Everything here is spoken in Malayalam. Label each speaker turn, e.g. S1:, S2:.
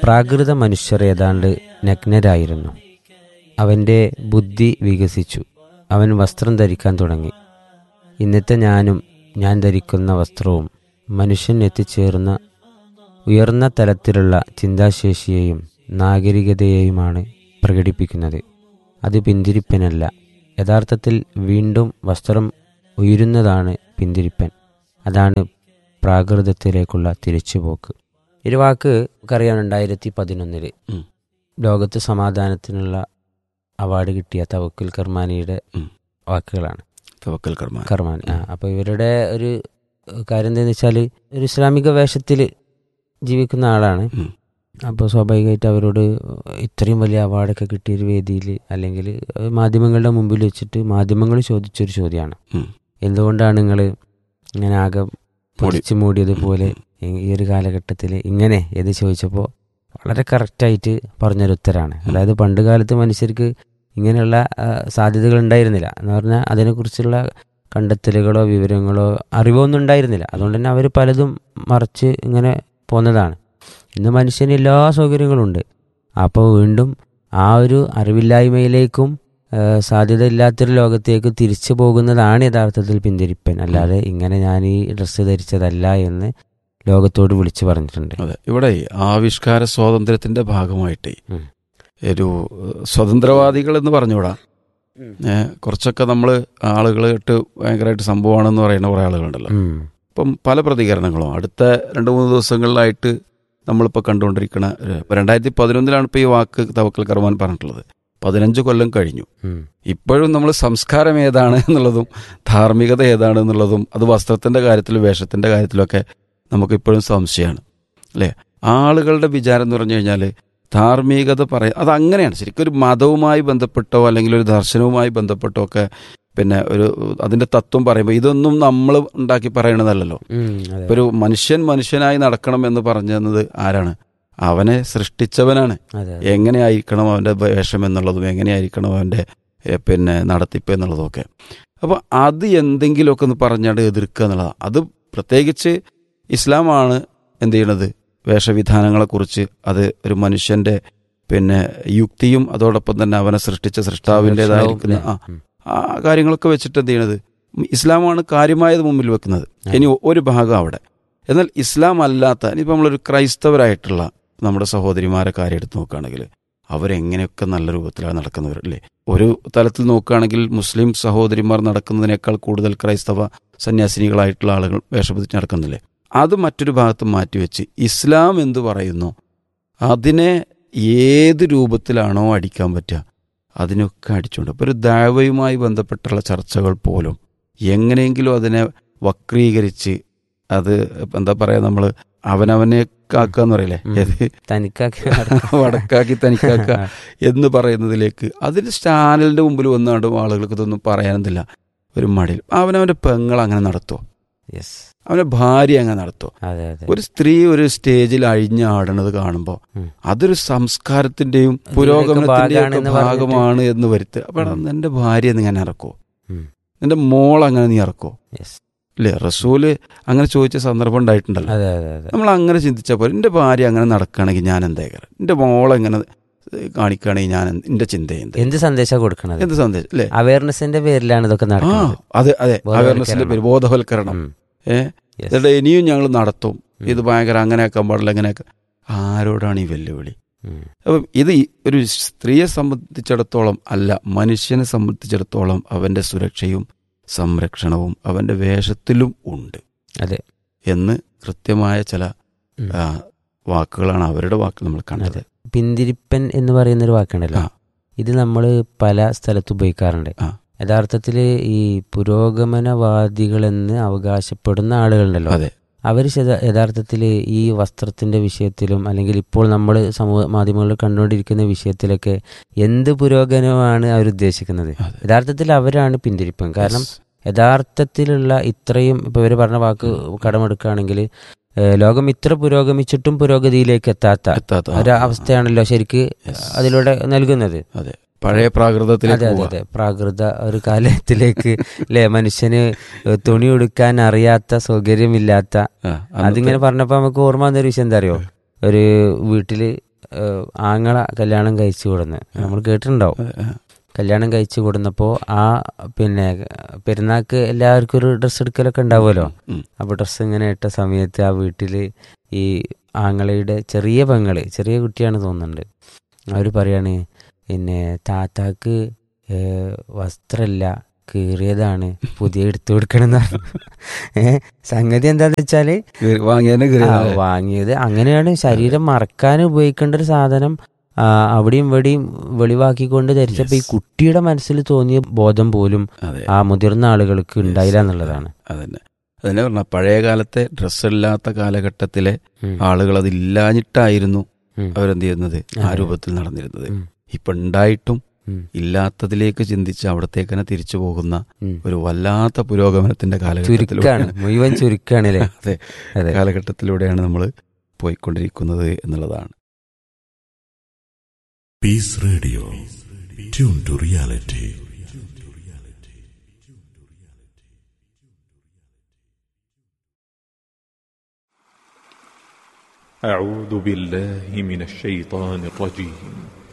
S1: പ്രാകൃത മനുഷ്യർ ഏതാണ്ട് നഗ്നരായിരുന്നു അവൻ്റെ ബുദ്ധി വികസിച്ചു അവൻ വസ്ത്രം ധരിക്കാൻ തുടങ്ങി ഇന്നത്തെ ഞാനും ഞാൻ ധരിക്കുന്ന വസ്ത്രവും മനുഷ്യൻ എത്തിച്ചേർന്ന ഉയർന്ന തലത്തിലുള്ള ചിന്താശേഷിയെയും നാഗരികതയെയുമാണ് പ്രകടിപ്പിക്കുന്നത് അത് പിന്തിരിപ്പനല്ല യഥാർത്ഥത്തിൽ വീണ്ടും വസ്ത്രം ഉയരുന്നതാണ് പിന്തിരിപ്പൻ അതാണ് പ്രാകൃതത്തിലേക്കുള്ള തിരിച്ചുപോക്ക് ഒരു വാക്ക് നമുക്കറിയാം രണ്ടായിരത്തി പതിനൊന്നില്
S2: ഉം.
S1: ലോകത്ത് സമാധാനത്തിനുള്ള അവാർഡ് കിട്ടിയ തവക്കുൽ കർമാനിയുടെ
S2: ഉം.
S1: വാക്കുകളാണ്
S2: തവക്കൽ കർമ്മ
S1: കർമാനി ആ അപ്പോൾ ഇവരുടെ ഒരു കാര്യം എന്താണെന്ന് വെച്ചാൽ ഒരു ഇസ്ലാമിക വേഷത്തിൽ ജീവിക്കുന്ന ആളാണ്
S2: ഉം.
S1: അപ്പോൾ സ്വാഭാവികമായിട്ട് അവരോട് ഇത്രയും വലിയ അവാർഡൊക്കെ കിട്ടിയൊരു വേദിയിൽ അല്ലെങ്കിൽ മാധ്യമങ്ങളുടെ മുമ്പിൽ വെച്ചിട്ട് മാധ്യമങ്ങൾ ചോദിച്ചൊരു ചോദ്യമാണ്
S2: ഉം.
S1: എന്തുകൊണ്ടാണ് നിങ്ങൾ ഇങ്ങനെ ആകെ പൊടിച്ചു മൂടിയതുപോലെ ഈ- ഈ ഒരു കാലഘട്ടത്തിൽ ഇങ്ങനെ എന്ന് ചോദിച്ചപ്പോൾ വളരെ കറക്റ്റായിട്ട് പറഞ്ഞൊരു ഉത്തരാണ് അതായത് പണ്ട് കാലത്ത് മനുഷ്യർക്ക് ഇങ്ങനെയുള്ള ആ, സാധ്യതകൾ ഉണ്ടായിരുന്നില്ല എന്ന് പറഞ്ഞാൽ അതിനെക്കുറിച്ചുള്ള കണ്ടെത്തലുകളോ വിവരങ്ങളോ അറിവോ ഒന്നും ഉണ്ടായിരുന്നില്ല അതുകൊണ്ട് തന്നെ അവർ പലതും മറച്ച് ഇങ്ങനെ പോന്നതാണ് ഇന്ന് മനുഷ്യന് എല്ലാ സൗകര്യങ്ങളും ഉണ്ട് അപ്പോൾ വീണ്ടും ആ ഒരു അറിവില്ലായ്മയിലേക്കും ആ, സാധ്യത ഇല്ലാത്തൊരു ലോകത്തേക്ക് തിരിച്ചു പോകുന്നതാണ് യഥാർത്ഥത്തിൽ പിന്തിരിപ്പൻ അല്ലാതെ ഇങ്ങനെ ഞാൻ ഈ ഡ്രസ്സ് ധരിച്ചതല്ല എന്ന് ലോകത്തോട് വിളിച്ചു പറഞ്ഞിട്ടുണ്ട്
S2: അതെ ഇവിടെ ആവിഷ്കാര സ്വാതന്ത്ര്യത്തിന്റെ ഭാഗമായിട്ട്
S1: ഉം.
S2: ഒരു ഏഹ്, സ്വതന്ത്രവാദികൾ എന്ന് പറഞ്ഞുകൂടാ ഏഹ്, കുറച്ചൊക്കെ നമ്മൾ ആളുകളായിട്ട് ഭയങ്കരമായിട്ട് സംഭവമാണെന്ന് പറയുന്ന കുറേ ആളുകളുണ്ടല്ലോ
S1: ഉം.
S2: ഇപ്പം പല പ്രതികരണങ്ങളും അടുത്ത രണ്ട് മൂന്ന് ദിവസങ്ങളിലായിട്ട് നമ്മളിപ്പോൾ കണ്ടുകൊണ്ടിരിക്കുന്ന ഒരു- ഇപ്പൊ രണ്ടായിരത്തി പതിനൊന്നിലാണ് ഇപ്പോൾ ഈ വാക്ക് തവക്കൽ കർമാൻ പറഞ്ഞിട്ടുള്ളത് പതിനഞ്ച് കൊല്ലം കഴിഞ്ഞു
S1: ഉം.
S2: ഇപ്പോഴും നമ്മൾ സംസ്കാരം ഏതാണ് എന്നുള്ളതും ധാർമ്മികത ഏതാണ് എന്നുള്ളതും അത് വസ്ത്രത്തിന്റെ കാര്യത്തിലും വേഷത്തിന്റെ കാര്യത്തിലൊക്കെ നമുക്ക് ഇപ്പോഴും സംശയമാണ് അല്ലേ ആളുകളുടെ വിചാരം എന്ന് പറഞ്ഞു കഴിഞ്ഞാൽ ധാർമ്മികത പറയ അത് അങ്ങനെയാണ് ശരിക്കും ഒരു മതവുമായി ബന്ധപ്പെട്ടോ അല്ലെങ്കിൽ ഒരു ദർശനവുമായി ബന്ധപ്പെട്ടോ ഒക്കെ പിന്നെ ഒരു അതിന്റെ തത്വം പറയുമ്പോൾ ഇതൊന്നും നമ്മൾ ഉണ്ടാക്കി പറയണതല്ലല്ലോ
S1: ഉം. അതെ.
S2: ഇപ്പൊ ഒരു മനുഷ്യൻ മനുഷ്യനായി നടക്കണം എന്ന് പറഞ്ഞു തന്നത് ആരാണ് അവനെ സൃഷ്ടിച്ചവനാണ്
S1: അതെ അതെ.
S2: എങ്ങനെയായിരിക്കണം അവൻ്റെ വേഷം എന്നുള്ളതും എങ്ങനെയായിരിക്കണം അവൻ്റെ എ, പിന്നെ നടത്തിപ്പ് എന്നുള്ളതും ഒക്കെ അപ്പോൾ അത് എന്തെങ്കിലുമൊക്കെ ഒന്ന് പറഞ്ഞാണ്ട് എതിർക്കുക എന്നുള്ളതാണ് അത് പ്രത്യേകിച്ച് ഇസ്ലാമാണ് എന്ത് ചെയ്യണത് വേഷവിധാനങ്ങളെക്കുറിച്ച് അത് ഒരു മനുഷ്യൻ്റെ പിന്നെ യുക്തിയും അതോടൊപ്പം തന്നെ അവനെ സൃഷ്ടിച്ച സൃഷ്ടാവിൻ്റെതായിരിക്കുന്ന ആ
S1: ഉം.
S2: ആ കാര്യങ്ങളൊക്കെ വെച്ചിട്ട് എന്ത് ചെയ്യണത് ഇസ്ലാമാണ് കാര്യമായത് മുമ്പിൽ വെക്കുന്നത് ഇനി ഒരു ഭാഗം അവിടെ എന്നാൽ ഇസ്ലാം അല്ലാത്ത ഇനിയിപ്പോൾ നമ്മളൊരു ക്രൈസ്തവരായിട്ടുള്ള നമ്മുടെ സഹോദരിമാരെ കാര്യം എടുത്ത് നോക്കുകയാണെങ്കിൽ അവരെങ്ങനെയൊക്കെ നല്ല രൂപത്തിലാണ് നടക്കുന്നവർ അല്ലേ ഒരു തലത്തിൽ നോക്കുകയാണെങ്കിൽ മുസ്ലിം സഹോദരിമാർ നടക്കുന്നതിനേക്കാൾ കൂടുതൽ ക്രൈസ്തവ സന്യാസിനികളായിട്ടുള്ള ആളുകൾ വേഷപ്പതിച്ച് നടക്കുന്നില്ലേ അത് മറ്റൊരു ഭാഗത്ത് മാറ്റിവെച്ച് ഇസ്ലാം എന്ത് പറയുന്നു അതിനെ ഏത് രൂപത്തിലാണോ അടിക്കാൻ പറ്റുക അതിനൊക്കെ അടിച്ചുകൊണ്ട് ഇപ്പോൾ ഒരു ദാവയുമായി ബന്ധപ്പെട്ടുള്ള ചർച്ചകൾ പോലും എങ്ങനെയെങ്കിലും അതിനെ വക്രീകരിച്ച് അത് എന്താ പറയുക നമ്മൾ അവനവനെ കാക്കുക എന്ന് പറയില്ലേ
S1: ഉം.
S2: ഏത്
S1: തനിക്കാക്കി
S2: വടക്കാക്കി തനിക്കാക്കുക എന്ന് പറയുന്നതിലേക്ക് അതിന് ചാനലിന്റെ മുമ്പിൽ വന്നാണ്ട് ആളുകൾക്ക് ഇതൊന്നും പറയാനെന്നില്ല ഒരു മടിയിൽ അവനവന്റെ പെങ്ങൾ അങ്ങനെ നടത്തുമോ
S1: യെസ്
S2: അവന്റെ ഭാര്യ അങ്ങനെ നടത്തുമോ
S1: അതെ അതെ
S2: ഒരു സ്ത്രീ ഒരു സ്റ്റേജിൽ അഴിഞ്ഞാടണത് കാണുമ്പോൾ
S1: ഉം.
S2: അതൊരു സംസ്കാരത്തിന്റെയും
S1: ഇതിന്റെയൊക്കെ
S2: പുരോഗമനത്തിന്റെയും ഒക്കെ
S1: ഭാഗാണെന്ന് പറഞ്ഞിട്ട്
S2: ഭാഗമാണ് എന്ന് വരുത്തുക അപ്പൊ
S1: ഉം.
S2: നിന്റെ ഭാര്യ നീ അങ്ങനെ ഇറക്കോ
S1: ഉം.
S2: നിന്റെ മോൾ അങ്ങനെ നീ ഇറക്കോ
S1: യെസ്
S2: അല്ലേ റസൂല് അങ്ങനെ ചോദിച്ച സന്ദർഭം ഉണ്ടായിട്ടുണ്ടല്ലോ
S1: അതെ അതെ അതെ
S2: നമ്മൾ അങ്ങനെ ചിന്തിച്ചപ്പോൾ എൻ്റെ ഭാര്യ അങ്ങനെ നടക്കുകയാണെങ്കിൽ ഞാൻ എന്താ കാര്യം എൻ്റെ മോളെങ്ങനെ കാണിക്കുകയാണെങ്കിൽ ഞാൻ എന്ത്- എൻ്റെ ചിന്ത എന്ത്
S1: എന്ത് സന്ദേശം കൊടുക്കണത്
S2: എന്ത് സന്ദേശം അല്ലേ
S1: അവയർനെസിന്റെ പേരിലാണ് ഇതൊക്കെ
S2: ആ
S1: നടക്കുന്നത്
S2: അതെ അതെ
S1: ബോധവൽക്കരണം.
S2: അവയർനെസ്സിന്റെ പേര് ബോധവൽക്കരണം
S1: ഉം.
S2: ഏ
S1: Yes.
S2: എന്നിട്ട് ഇനിയും ഞങ്ങൾ നടത്തും
S1: ഉം.
S2: ഇത് ഭയങ്കര അങ്ങനെയാക്കാൻ പാടില്ല അങ്ങനെയൊക്കെ ആരോടാണ് ഈ വെല്ലുവിളി
S1: ഉം.
S2: അപ്പം ഇത് ഈ ഒരു സ്ത്രീയെ സംബന്ധിച്ചിടത്തോളം അല്ല മനുഷ്യനെ സംബന്ധിച്ചിടത്തോളം അവന്റെ സുരക്ഷയും സംരക്ഷണവും അവന്റെ വേഷത്തിലും ഉണ്ട്
S1: അതെ
S2: എന്ന് കൃത്യമായ ചില
S1: ഉം.
S2: ആ, വാക്കുകളാണ് അവരുടെ വാക്കുകൾ നമ്മൾ കണ്ടത്
S1: അതെ പിന്തിരിപ്പൻ എന്ന് പറയുന്ന ഒരു വാക്കുണ്ടല്ലോ
S2: ആ.
S1: ഇത് നമ്മൾ പല സ്ഥലത്ത് ഉപയോഗിക്കാറുണ്ട്
S2: ആ.
S1: യഥാർത്ഥത്തിൽ ഈ പുരോഗമനവാദികളെന്ന് അവകാശപ്പെടുന്ന ആളുകളുണ്ടല്ലോ
S2: അതെ
S1: അവർ യഥാർത്ഥത്തിൽ ഈ വസ്ത്രത്തിന്റെ വിഷയത്തിലും അല്ലെങ്കിൽ ഇപ്പോൾ നമ്മൾ സമൂഹ മാധ്യമങ്ങളിൽ കണ്ടുകൊണ്ടിരിക്കുന്ന വിഷയത്തിലൊക്കെ എന്ത് പുരോഗമനമാണ് അവർ ഉദ്ദേശിക്കുന്നത്
S2: അതെ.
S1: യഥാർത്ഥത്തിൽ അവരാണ് പിന്തിരിപ്പൻ കാരണം
S2: Yes.
S1: യഥാർത്ഥത്തിലുള്ള ഇത്രയും ഇപ്പൊ ഇവര് പറഞ്ഞ വാക്ക് കടമെടുക്കുകയാണെങ്കിൽ ഏഹ്, ലോകം ഇത്ര പുരോഗമിച്ചിട്ടും പുരോഗതിയിലേക്ക് എത്താത്ത
S2: എത്താത്ത ആ,
S1: ഒരു അവസ്ഥയാണല്ലോ ശരിക്ക്
S2: Yes.
S1: അതിലൂടെ നൽകുന്നത്
S2: അതെ പഴയ
S1: അതെ
S2: പ്രാകൃതത്തിലേക്ക്
S1: അതെ
S2: പോവാ
S1: അതെ പ്രാകൃത ഒരു കാലത്തിലേക്ക് അല്ലെ മനുഷ്യന് തുണി ഉടുക്കാൻ അറിയാത്ത സൗകര്യമില്ലാത്ത
S2: ആ, അന്നത്തെ-
S1: അതിങ്ങനെ പറഞ്ഞപ്പോ നമുക്ക് ഓർമ്മ വന്നൊരു വിഷയം എന്താ അറിയോ ഒരു വീട്ടില് ഏഹ്, ആങ്ങള കല്യാണം കഴിച്ചു കൊടുന്ന് നമ്മൾ കേട്ടിട്ടുണ്ടാവും കല്യാണം കഴിച്ചു കൊടുന്നപ്പോൾ ആ പിന്നെ പെരുന്നാൾക്ക് എല്ലാവർക്കും ഒരു ഡ്രസ്സ് എടുക്കലൊക്കെ ഉണ്ടാവുമല്ലോ
S2: ഉം.
S1: അപ്പോൾ ഡ്രസ്സ് ഇങ്ങനെ ഇട്ട സമയത്ത് ആ വീട്ടിൽ ഈ ആങ്ങളയുടെ ചെറിയ പെങ്ങള് ചെറിയ കുട്ടിയാണ് തോന്നുന്നുണ്ട് അവർ പറയാണ് പിന്നെ താത്താക്ക് ഏഹ്, വസ്ത്രമില്ല കീറിയതാണ് പുതിയ എടുത്തു കൊടുക്കണമെന്ന് പറഞ്ഞു ഏഹ് സംഗതി എന്താന്ന് വെച്ചാല്
S2: വാങ്ങിയതിനെ
S1: ആ, വാങ്ങിയത് അങ്ങനെയാണ് ശരീരം മറക്കാൻ ഉപയോഗിക്കേണ്ട ഒരു സാധനം ആ, അവിടെയും ഇവിടെയും വെളിവാക്കിക്കൊണ്ട് ധരിച്ചപ്പോ ഈ
S2: Yes.
S1: കുട്ടിയുടെ മനസ്സിൽ തോന്നിയ ബോധം പോലും
S2: അതെ
S1: ആ മുതിർന്ന ആളുകൾക്ക് ഉണ്ടായില്ല എന്നുള്ളതാണ്
S2: അതന്നെ അതന്നെ പറഞ്ഞ പഴയ കാലത്തെ ഡ്രസ്സ് ഇല്ലാത്ത കാലഘട്ടത്തിലെ
S1: ഉം.
S2: ആളുകൾ അതില്ലാഞ്ഞിട്ടായിരുന്നു
S1: ഉം.
S2: അവരെന്ത് ചെയ്യുന്നത് ആ
S1: അതെ.
S2: രൂപത്തിൽ നടന്നിരുന്നത്
S1: ഉം.
S2: ഇപ്പൊ ഉണ്ടായിട്ടും
S1: ഉം.
S2: ഇല്ലാത്തതിലേക്ക് ചിന്തിച്ച് അവിടത്തേക്ക് തന്നെ തിരിച്ചു പോകുന്ന
S1: ഉം.
S2: ഒരു വല്ലാത്ത പുരോഗമനത്തിന്റെ
S1: ചുരുക്കാണ് മുഴുവൻ ചുരുക്കാണ് അല്ലേ
S2: അതെ
S1: അതെ
S2: കാലഘട്ടത്തിലൂടെയാണ് നമ്മൾ പോയിക്കൊണ്ടിരിക്കുന്നത് എന്നുള്ളതാണ്
S3: Peace Radio. Tune to reality.
S4: أعوذ بالله من الشيطان الرجيم